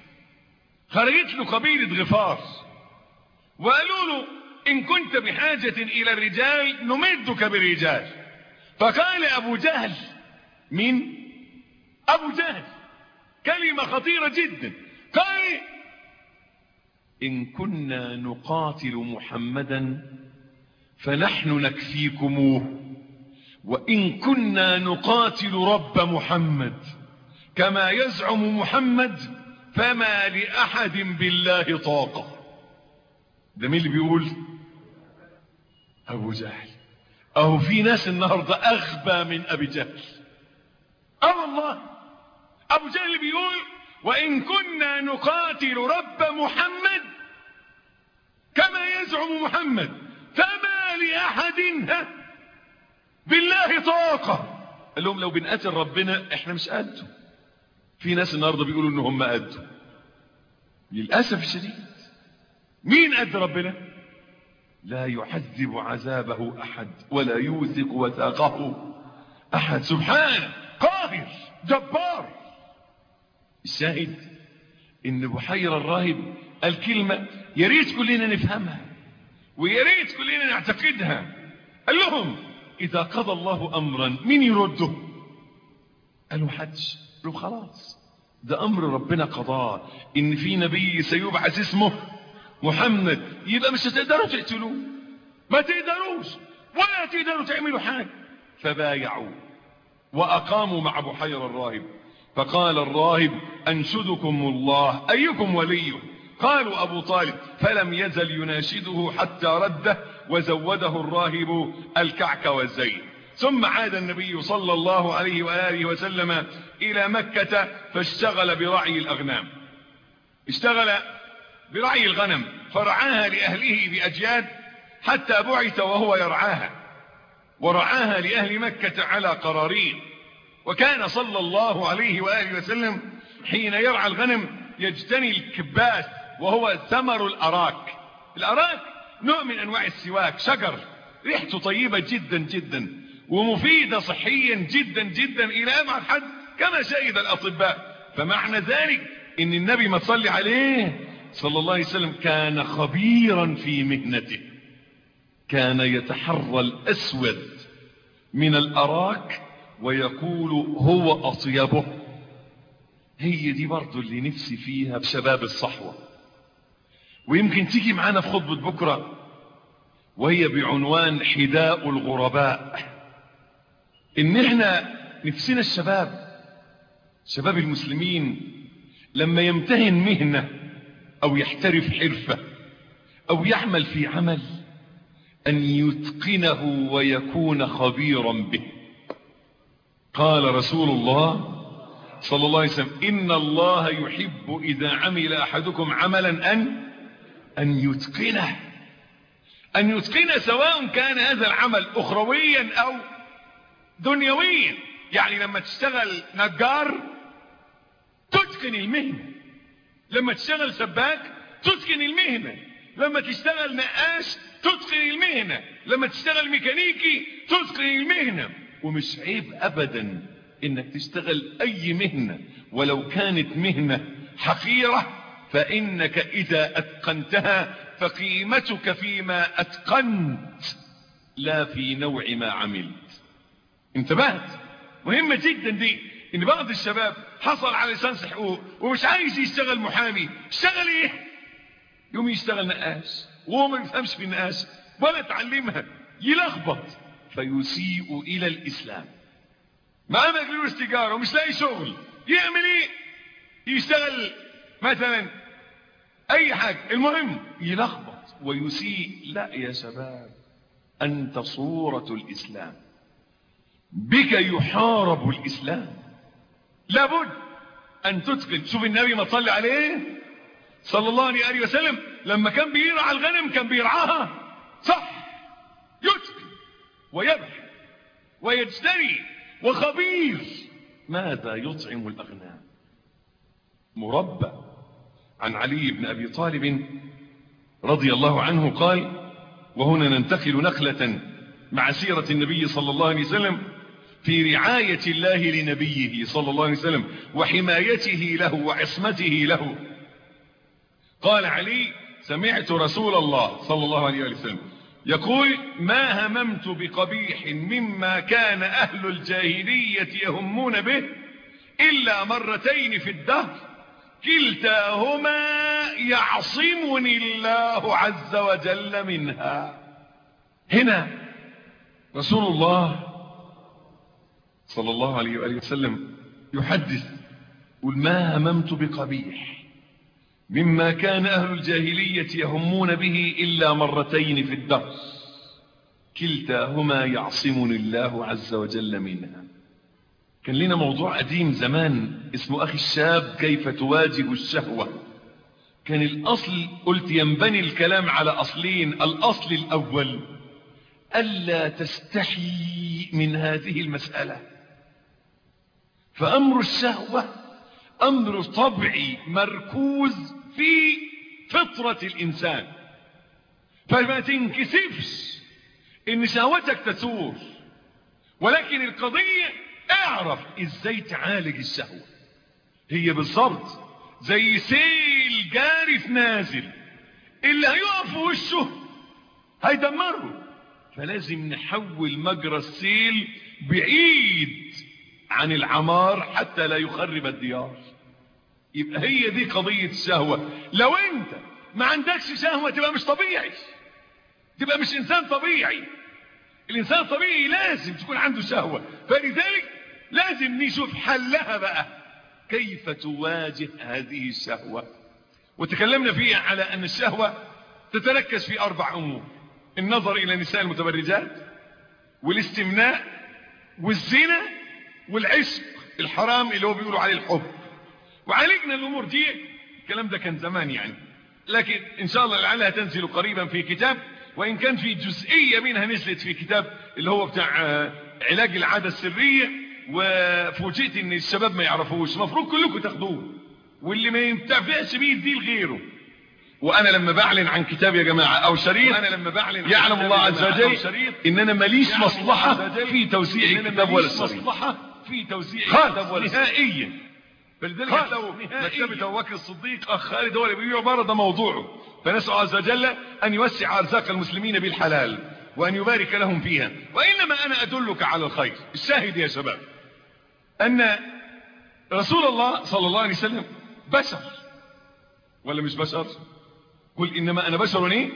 خرجت له قبيلة غفار وقالوا له إن كنت بحاجة إلى الرجال نمدك برجال فقال أبو جهل مين أبو جهل كلمة خطيرة جدا قال إن كنا نقاتل محمدا فنحن نكفيكموه وإن كنا نقاتل رب محمد كما يزعم محمد فما لأحد بالله طاقة ده مين اللي بيقول أبو جهل أهو في ناس النهاردة أغبى من أبي جهل أه والله أبو جهل بيقول وإن كنا نقاتل رب محمد كما يزعم محمد فما لأحد ها بالله طاقة قال لهم لو بنقاتل ربنا احنا مش قده في ناس النهاردة بيقولوا ان هم قده للأسف الشديد مين قد ربنا لا يعذب عذابه أحد ولا يوثق وثاقه أحد سبحانه قاهر جبار الشاهد ان بحير الراهب الكلمة يا ريت كلنا نفهمها ويا ريت كلنا نعتقدها قال لهم إذا قضى الله أمرا مين يرده قالوا حدش قالوا خلاص ده أمر ربنا قضاه إن في نبي سيبعث اسمه محمد يبقى مش هتقدروا تقتلوه ما تقدروش ولا تقدروا تعملوا حاجة فبايعوا وأقاموا مع بحير الراهب فقال الراهب أنشدكم الله أيكم وليه قالوا أبو طالب فلم يزل يناشده حتى رده وزوده الراهب الكعك والزيت ثم عاد النبي صلى الله عليه وآله وسلم إلى مكة فاشتغل برعي الأغنام اشتغل برعي الغنم فرعاها لأهله بأجياد حتى بعث وهو يرعاها ورعاها لأهل مكة على قرارين وكان صلى الله عليه وآله وسلم حين يرعى الغنم يجتني الكباس وهو ثمر الأراك الأراك نوع من أنواع السواك شجر ريحته طيبة جدا جدا ومفيدة صحيا جدا جدا إلى أبعد حد كما شهد الأطباء فمعنى ذلك إن النبي ما تصلي عليه صلى الله عليه وسلم كان خبيرا في مهنته كان يتحرى الأسود من الأراك ويقول هو أطيبه هي دي برضو اللي نفسي فيها بشباب الصحوة ويمكن تيجي معانا في خطبة بكرة وهي بعنوان حداء الغرباء ان احنا نفسنا الشباب شباب المسلمين لما يمتهن مهنة او يحترف حرفة او يعمل في عمل ان يتقنه ويكون خبيرا به قال رسول الله صلى الله عليه وسلم إن الله يحب إذا عمل أحدكم عملا أن أن يتقنه أن يتقنه سواء كان هذا العمل أخرويا أو دنيويا يعني لما تشتغل نجار تتقن المهنة لما تشتغل سباك تتقن المهنة لما تشتغل نقاش تتقن المهنة لما تشتغل ميكانيكي تتقن المهنة ومش عيب أبدا انك تشتغل اي مهنة ولو كانت مهنة حقيرة فانك اذا اتقنتها فقيمتك فيما اتقنت لا في نوع ما عملت انتبهت مهمة جدا دي ان بعض الشباب حصل على لسانس حقوق ومش عايز يشتغل محامي اشتغل ايه يوم يشتغل نقاش وهو ما يفهمش في النقاش ولا تعلمها يلخبط فيسيء الى الاسلام معاه بكالوريوس تجاره ومش لاقي شغل يعمل ايه يشتغل مثلا اي حاجه المهم يلخبط ويسيء لا يا شباب انت صوره الاسلام بك يحارب الاسلام لابد ان تتقن شوف النبي ما تصلي عليه صلى الله عليه وسلم لما كان بيرعى الغنم كان بيرعاها صح يتقن ويبحث ويجتري وخبير ماذا يطعم الأغنام مربى عن علي بن أبي طالب رضي الله عنه قال وهنا ننتقل نقلة مع سيرة النبي صلى الله عليه وسلم في رعاية الله لنبيه صلى الله عليه وسلم وحمايته له وعصمته له قال علي سمعت رسول الله صلى الله عليه وسلم يقول ما هممت بقبيح مما كان أهل الجاهلية يهمون به إلا مرتين في الدهر كلتاهما يعصمني الله عز وجل منها هنا رسول الله صلى الله عليه وآله وسلم يحدث قل ما هممت بقبيح مما كان أهل الجاهلية يهمون به إلا مرتين في الدهر كلتاهما يعصمني الله عز وجل منها كان لنا موضوع قديم زمان اسمه أخي الشاب كيف تواجه الشهوة كان الأصل قلت ينبني الكلام على أصلين الأصل الأول ألا تستحي من هذه المسألة فأمر الشهوة أمر طبعي مركوز في فطرة الإنسان فما تنكسفش إن شهوتك تثور ولكن القضية اعرف إزاي تعالج الشهوة هي بالضبط زي سيل جاري في نازل اللي هيقف في وشه هيدمره فلازم نحول مجرى السيل بعيد عن العمار حتى لا يخرب الديار يبقى هي دي قضية الشهوة لو انت ما عندكش شهوة تبقى مش طبيعي تبقى مش انسان طبيعي الانسان الطبيعي لازم تكون عنده شهوة فلذلك لازم نشوف حلها بقى كيف تواجه هذه الشهوة وتكلمنا فيها على ان الشهوة تتركز في اربع امور النظر الى النساء المتبرجات والاستمناء والزنا والعشق الحرام اللي هو بيقولوا عليه الحب وعالجنا الامور دي الكلام ده كان زمان يعني لكن ان شاء الله لعلها تنزل قريبا في كتاب وان كان في جزئية منها نزلت في كتاب اللي هو بتاع علاج العادة السرية وفوجئت ان الشباب ما يعرفوش مفروض كلكم تاخدوه واللي ما ينتفعش بيه دي لغيره وانا لما بعلن عن كتاب يا جماعة او شريط أنا لما بعلن يعلم الله عز وجل ان انا ماليش مصلحة في توزيع الكتاب ولا الشريط مصلحة في توزيع خالص نهائيا فلذلك خالص لو نهائياً. مكتبة ابو بكر الصديق اخ خالد هو اللي بيبيع بره ده موضوعه فنسأل عز وجل ان يوسع ارزاق المسلمين بالحلال وان يبارك لهم فيها وانما انا ادلك على الخير الشاهد يا شباب ان رسول الله صلى الله عليه وسلم بشر ولا مش بشر قل انما انا بشر ايه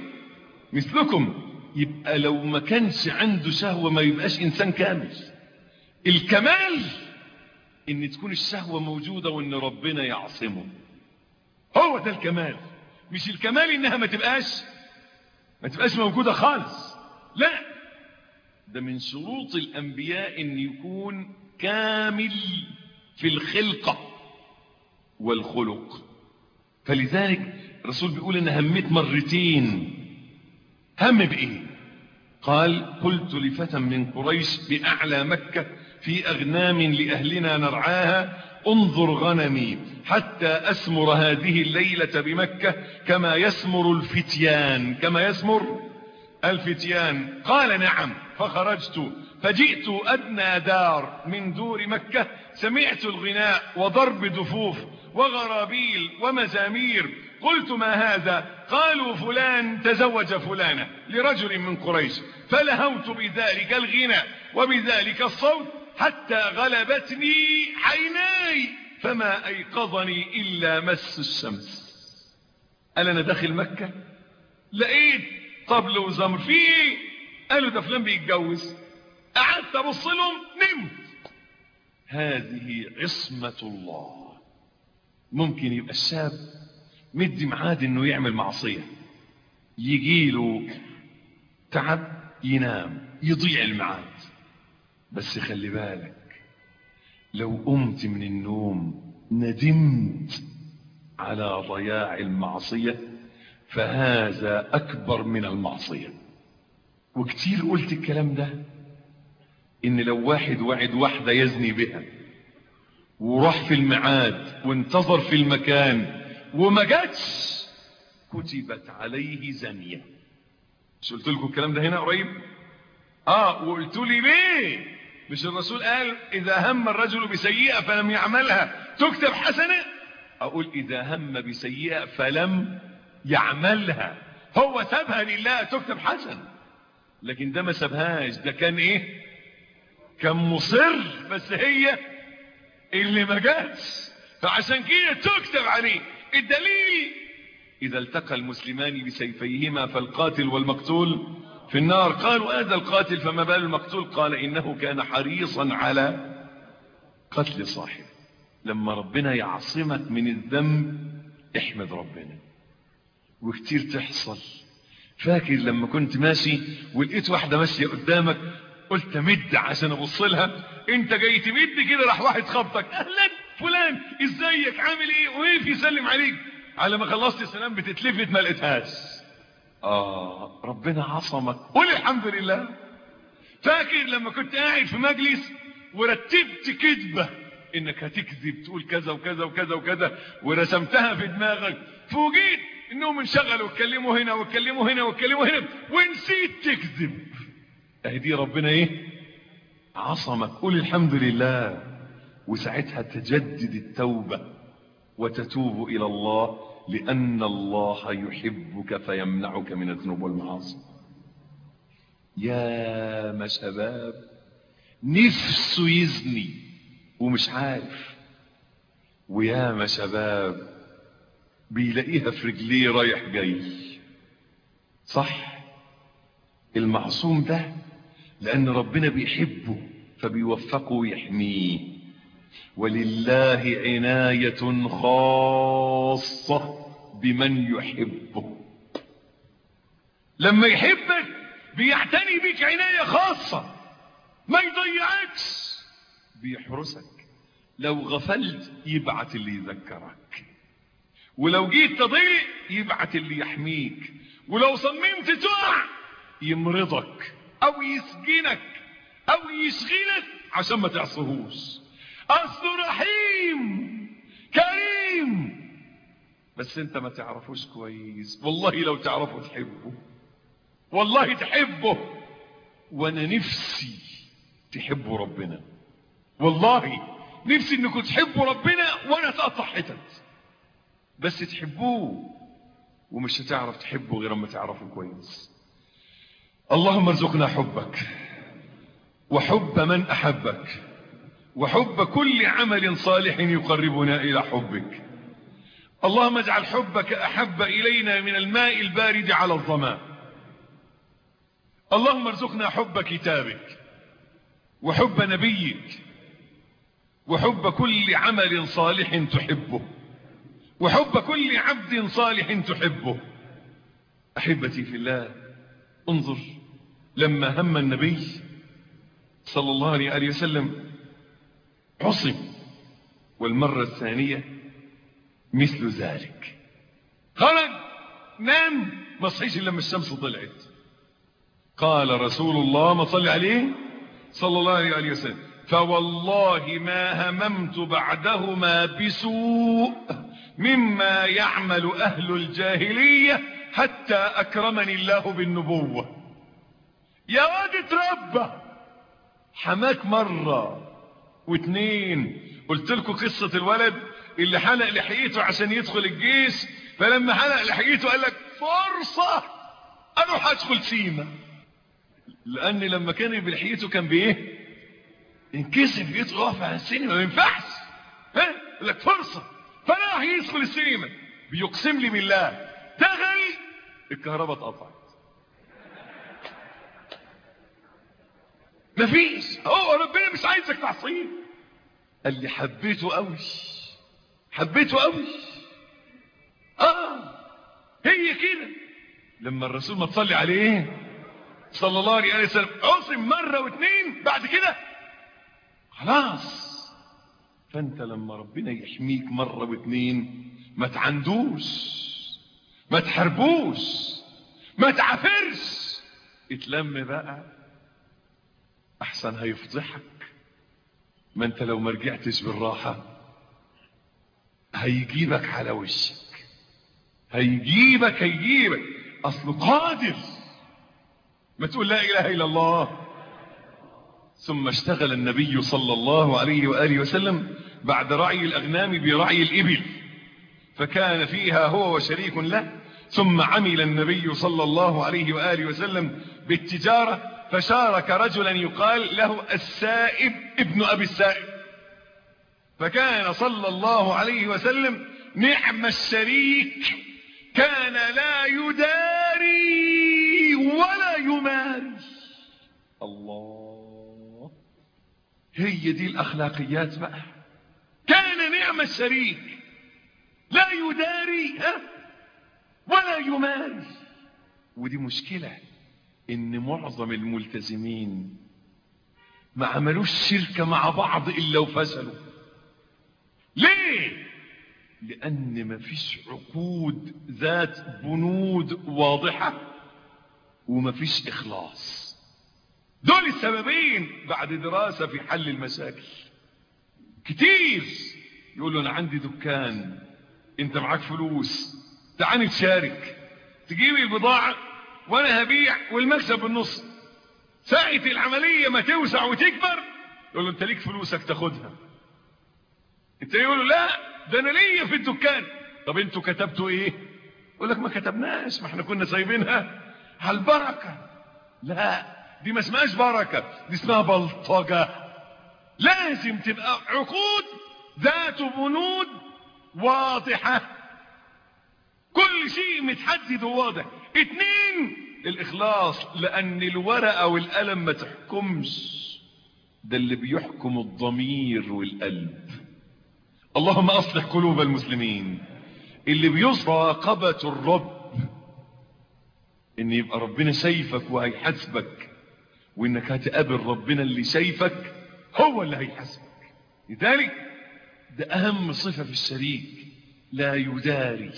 مثلكم يبقى لو ما كانش عنده شهوة ما يبقاش انسان كامل الكمال ان تكون الشهوة موجودة وان ربنا يعصمه هو ده الكمال مش الكمال انها ما تبقاش ما تبقاش موجودة خالص لا ده من شروط الانبياء ان يكون كامل في الخلقة والخلق فلذلك الرسول بيقول ان هميت مرتين هم بايه قال قلت لفتى من قريش بأعلى مكة في أغنام لأهلنا نرعاها انظر غنمي حتى أسمر هذه الليلة بمكة كما يسمر الفتيان كما يسمر الفتيان قال نعم فخرجت فجئت أدنى دار من دور مكة سمعت الغناء وضرب دفوف وغرابيل ومزامير قلت ما هذا قالوا فلان تزوج فلانة لرجل من قريش فلهوت بذلك الغناء وبذلك الصوت حتى غلبتني عيناي فما أيقظني إلا مس الشمس قال أنا داخل مكة لقيت طبل وزمر في ايه قالوا ده فلان بيتجوز قعدت ابص لهم نمت هذه عصمة الله ممكن يبقى الشاب مدي معاد انه يعمل معصية يجيله تعب ينام يضيع المعاد بس خلي بالك لو قمت من النوم ندمت على ضياع المعصية فهذا أكبر من المعصية وكتير قلت الكلام ده إن لو واحد وعد واحدة يزني بها وراح في الميعاد وانتظر في المكان وما جاتش كتبت عليه زانية مش قلت لكم الكلام ده هنا قريب اه وقلت لي ليه مش الرسول قال اذا هم الرجل بسيئة فلم يعملها تكتب حسنة اقول اذا هم بسيئة فلم يعملها هو سابها لله تكتب حسنة لكن ده ما سابهاش ده كان ايه كان مصر بس هي اللي ما جاتش فعشان كده تكتب عليه الدليل إذا التقى المسلمان بسيفيهما فالقاتل والمقتول في النار قالوا هذا القاتل فما بال المقتول قال إنه كان حريصا على قتل صاحبه لما ربنا يعصمك من الذنب احمد ربنا وكتير تحصل فاكر لما كنت ماشي ولقيت واحدة ماشية قدامك قلت مد عشان ابص لها انت جاي تمد كده راح واحد خبطك اهلا فلان ازيك عامل ايه وقف يسلم عليك على ما خلصت السلام بتتلفت ما لقيتهاش اه ربنا عصمك قول الحمد لله فاكر لما كنت قاعد في مجلس ورتبت كذبه انك هتكذب تقول كذا وكذا وكذا وكذا ورسمتها في دماغك فوجئت انهم انشغلوا واتكلموا هنا واتكلموا هنا واتكلموا هنا ونسيت تكذب اهي دي ربنا ايه عصمك قول الحمد لله وساعتها تجدد التوبة وتتوب الى الله لان الله يحبك فيمنعك من الذنوب والمعاصي يا ما شباب نفسه يزني ومش عارف ويا ما شباب بيلاقيها في رجليه رايح جاي صح المعصوم ده لأن ربنا بيحبه فبيوفقه ويحميه ولله عناية خاصة بمن يحبه لما يحبك بيعتني بك عناية خاصة ما يضيعكش بيحرسك لو غفلت يبعت اللي يذكرك ولو جيت تضيع يبعت اللي يحميك ولو صممت تقع يمرضك او يسجنك او يشغلك عشان ما تعصهوش اصله رحيم كريم بس انت ما تعرفوش كويس والله لو تعرفه تحبه والله تحبه وانا نفسي تحبوا ربنا والله نفسي انكم تحبوا ربنا وانا تقطع حتت بس تحبوه ومش هتعرف تحبه غير اما تعرفه كويس اللهم ارزقنا حبك وحب من احبك وحب كل عمل صالح يقربنا الى حبك اللهم اجعل حبك احب الينا من الماء البارد على الظما اللهم ارزقنا حب كتابك وحب نبيك وحب كل عمل صالح تحبه وحب كل عبد صالح تحبه احبتي في الله انظر لما هم النبي صلى الله عليه وسلم عصم والمرة الثانية مثل ذلك خرج نام ما صحيش لما الشمس طلعت قال رسول الله ما صلي عليه صلى الله عليه وسلم فوالله ما هممت بعدهما بسوء مما يعمل أهل الجاهلية حتى أكرمني الله بالنبوة يا واد اتربى حماك مرة واتنين قلت لكم قصة الولد اللي حلق لحيته عشان يدخل الجيش فلما حلق لحيته قال لك فرصة اروح ادخل سيما لان لما كان بلحيته كان بايه انكسف يدخل على السينما ما ينفعش ها قال لك فرصة فراح يدخل السينما بيقسم لي بالله دخل الكهرباء اتقطعت مفيش هو ربنا مش عايزك تعصيه قال لي حبيته قوي حبيته قوي اه هي كده لما الرسول ما تصلي عليه صلى الله عليه وسلم عصم مرة واثنين بعد كده خلاص فانت لما ربنا يحميك مرة واثنين ما تعندوش ما تحربوش ما تعافرش اتلم بقى احسن هيفضحك ما انت لو ما رجعتش بالراحة هيجيبك على وشك هيجيبك هيجيبك اصله قادر ما تقول لا اله الا الله ثم اشتغل النبي صلى الله عليه وآله وسلم بعد رعي الأغنام برعي الإبل فكان فيها هو وشريك له ثم عمل النبي صلى الله عليه وآله وسلم بالتجارة فشارك رجلا يقال له السائب ابن أبي السائب فكان صلى الله عليه وسلم نعم الشريك كان لا يداري ولا يماري الله هي دي الأخلاقيات بقى كان نعم الشريك لا يداري ها ولا يماري ودي مشكلة ان معظم الملتزمين ما عملوش شركة مع بعض الا وفشلوا ليه لان ما فيش عقود ذات بنود واضحة وما فيش اخلاص دول السببين بعد دراسة في حل المشاكل كتير يقول له انا عندي دكان انت معاك فلوس تعال نتشارك تجيب البضاعة وانا هبيع والمكسب بالنص ساعة العملية ما توسع وتكبر يقول له انت ليك فلوسك تاخدها انت يقول له لا ده انا ليا في الدكان طب انتوا كتبتوا ايه يقول لك ما كتبناش ما احنا كنا سايبينها على البركة لا دي ما اسمهاش بركة دي اسمها بلطجة لازم تبقى عقود ذات بنود واضحة كل شيء متحدد وواضح اتنين الاخلاص لان الورقة والقلم ما تحكمش ده اللي بيحكم الضمير والقلب اللهم اصلح قلوب المسلمين اللي بيصفى راقبة الرب ان يبقى ربنا شايفك وهيحاسبك وانك هتقابل ربنا اللي شايفك هو اللي هيحاسبك لذلك ده اهم صفة في الشريك لا يداري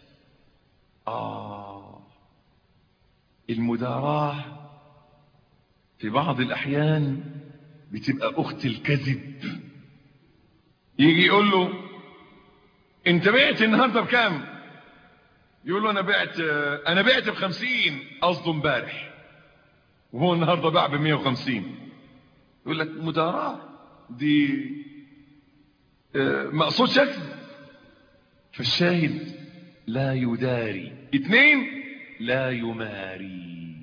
آه المداراة في بعض الأحيان بتبقى أخت الكذب يجي يقول له أنت بعت النهاردة بكام؟ يقول له أنا بعت أنا بعت بخمسين قصده امبارح وهو النهاردة باع بمية وخمسين يقول لك مداراة دي مقصود شكل فالشاهد لا يداري اثنين لا يماري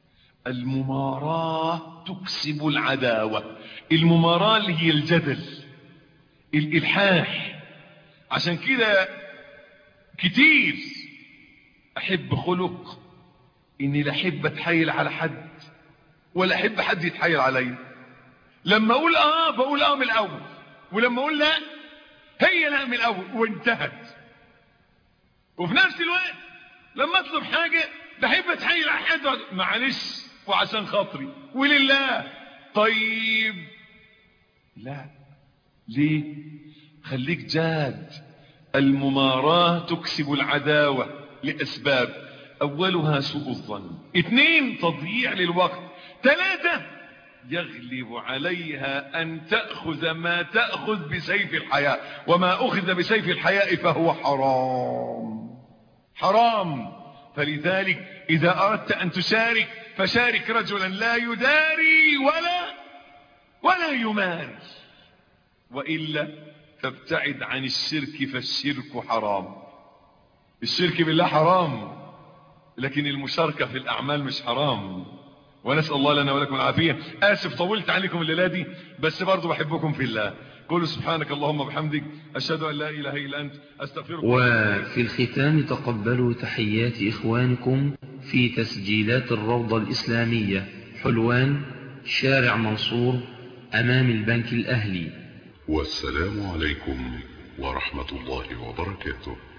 المماراة تكسب العداوة المماراة اللي هي الجدل الإلحاح عشان كده كتير أحب خلق إني لا أحب أتحايل على حد ولا أحب حد يتحايل علي لما أقول آه بقول آه من الأول ولما أقول لا هي لا من الأول وانتهت وفي نفس الوقت لما اطلب حاجة بحب اتحايل على حد معلش وعشان خاطري ولله طيب لا ليه خليك جاد المماراة تكسب العداوة لأسباب أولها سوء الظن اثنين تضييع للوقت ثلاثة يغلب عليها أن تأخذ ما تأخذ بسيف الحياة وما أخذ بسيف الحياء فهو حرام حرام فلذلك إذا أردت أن تشارك فشارك رجلا لا يداري ولا ولا يماري وإلا فابتعد عن الشرك فالشرك حرام الشرك بالله حرام لكن المشاركة في الأعمال مش حرام ونسأل الله لنا ولكم العافية آسف طولت عليكم الليلة دي بس برضو بحبكم في الله قولوا سبحانك اللهم بحمدك أشهد أن لا إله إلا أنت أستغفرك وفي الختام تقبلوا تحيات إخوانكم في تسجيلات الروضة الإسلامية حلوان شارع منصور أمام البنك الأهلي والسلام عليكم ورحمة الله وبركاته